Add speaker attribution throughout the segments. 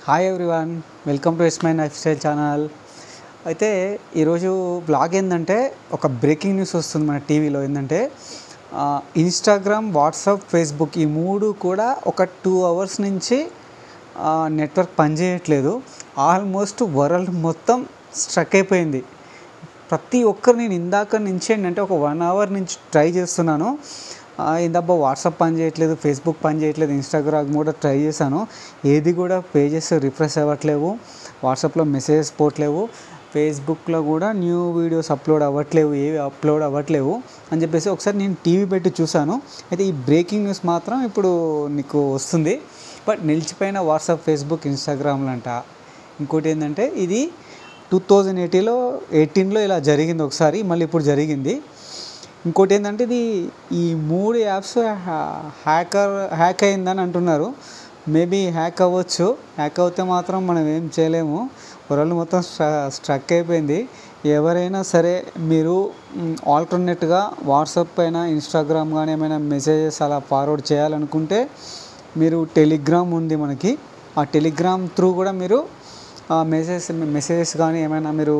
Speaker 1: Hi everyone welcome to S my life style channel అయితే ఈరోజు blog ఏంటంటే ఒక బ్రేకింగ్ న్యూస్ వస్తుంది మన టీవీలో ఏంటంటే ఇన్స్టాగ్రామ్ వాట్సాప్ ఫేస్బుక్ ఈ మూడు కూడా ఒక టూ అవర్స్ నుంచి నెట్వర్క్ పనిచేయట్లేదు ఆల్మోస్ట్ వరల్డ్ మొత్తం స్ట్రక్ అయిపోయింది ప్రతి ఒక్కరు నేను ఇందాక నుంచి ఏంటంటే ఒక వన్ అవర్ నుంచి ట్రై చేస్తున్నాను ఆ, ఏందబ్బా వాట్సాప్ పని చేయట్లేదు ఫేస్బుక్ పని చేయట్లేదు ఇన్స్టాగ్రామ్ కూడా ట్రై చేశాను ఏది కూడా పేజెస్ రిఫ్రెష్ అవ్వట్లేవు వాట్సాప్లో మెసేజెస్ పోవట్లేవు ఫేస్బుక్లో కూడా న్యూ వీడియోస్ అప్లోడ్ అవ్వట్లేవు ఏవి అప్లోడ్ అవ్వట్లేవు అని చెప్పేసి ఒకసారి నేను టీవీ పెట్టి చూశాను అయితే ఈ బ్రేకింగ్ న్యూస్ మాత్రం ఇప్పుడు నీకు వస్తుంది బట్ నిలిచిపోయిన వాట్సాప్ ఫేస్బుక్ ఇన్స్టాగ్రామ్లు అంట ఇంకోటి ఏంటంటే ఇది టూ థౌజండ్ ఎయిటీలో ఎయిటీన్లో ఇలా జరిగింది ఒకసారి మళ్ళీ ఇప్పుడు జరిగింది ఇంకోటి ఏంటంటే ఇది ఈ మూడు యాప్స్ హ్యాకర్ హ్యాక్ అయిందని అంటున్నారు మేబీ హ్యాక్ అవ్వచ్చు హ్యాక్ అవుతే మాత్రం మనం ఏం చేయలేము వరల్డ్ మొత్తం స్ట్ర స్ట్రక్ అయిపోయింది ఎవరైనా సరే మీరు ఆల్టర్నేట్గా వాట్సాప్ పైన ఇన్స్టాగ్రామ్ కానీ ఏమైనా మెసేజెస్ అలా ఫార్వర్డ్ చేయాలనుకుంటే మీరు టెలిగ్రామ్ ఉంది మనకి ఆ టెలిగ్రామ్ త్రూ కూడా మీరు మెసేజ్ మెసేజెస్ కానీ ఏమైనా మీరు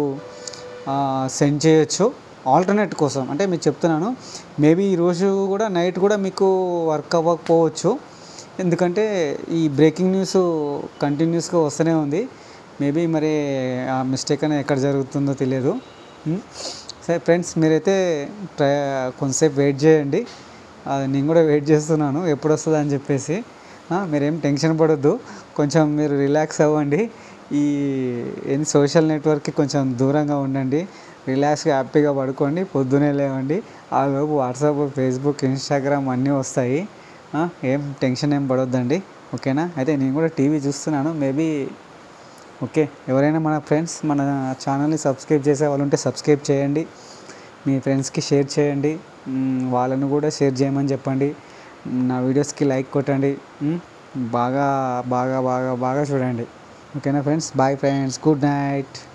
Speaker 1: సెండ్ చేయొచ్చు ఆల్టర్నేట్ కోసం అంటే మీకు చెప్తున్నాను మేబీ ఈరోజు కూడా నైట్ కూడా మీకు వర్క్ అవ్వకపోవచ్చు ఎందుకంటే ఈ బ్రేకింగ్ న్యూస్ కంటిన్యూస్గా వస్తూనే ఉంది మేబీ మరి ఆ మిస్టేక్ అనేది ఎక్కడ జరుగుతుందో తెలియదు ఉం? సరే ఫ్రెండ్స్ మీరైతే ట్రై కొంతసేపు వెయిట్ చేయండి అది నేను కూడా వెయిట్ చేస్తున్నాను ఎప్పుడు వస్తుంది అని చెప్పేసి ఆ, మీరేం టెన్షన్ పడొద్దు కొంచెం మీరు రిలాక్స్ అవ్వండి ఈ ఏంది సోషల్ నెట్వర్క్కి కొంచెం దూరంగా ఉండండి రిలాక్స్గా హ్యాపీగా పడుకోండి పొద్దునే లేవండి ఆ లోపు వాట్సాప్ ఫేస్బుక్ ఇన్స్టాగ్రామ్ అన్నీ వస్తాయి ఆ, ఏం టెన్షన్ ఏం పడొద్దండి ఓకేనా అయితే నేను కూడా టీవీ చూస్తున్నాను మేబీ ఓకే ఎవరైనా మన ఫ్రెండ్స్ మన ఛానల్ని సబ్స్క్రైబ్ చేసే వాళ్ళు ఉంటే సబ్స్క్రైబ్ చేయండి మీ ఫ్రెండ్స్కి షేర్ చేయండి మ్, వాళ్ళను కూడా షేర్ చేయమని చెప్పండి మ్, నా వీడియోస్కి లైక్ కొట్టండి మ్, బాగా బాగా బాగా బాగా చూడండి ఓకేనా friends bye friends good night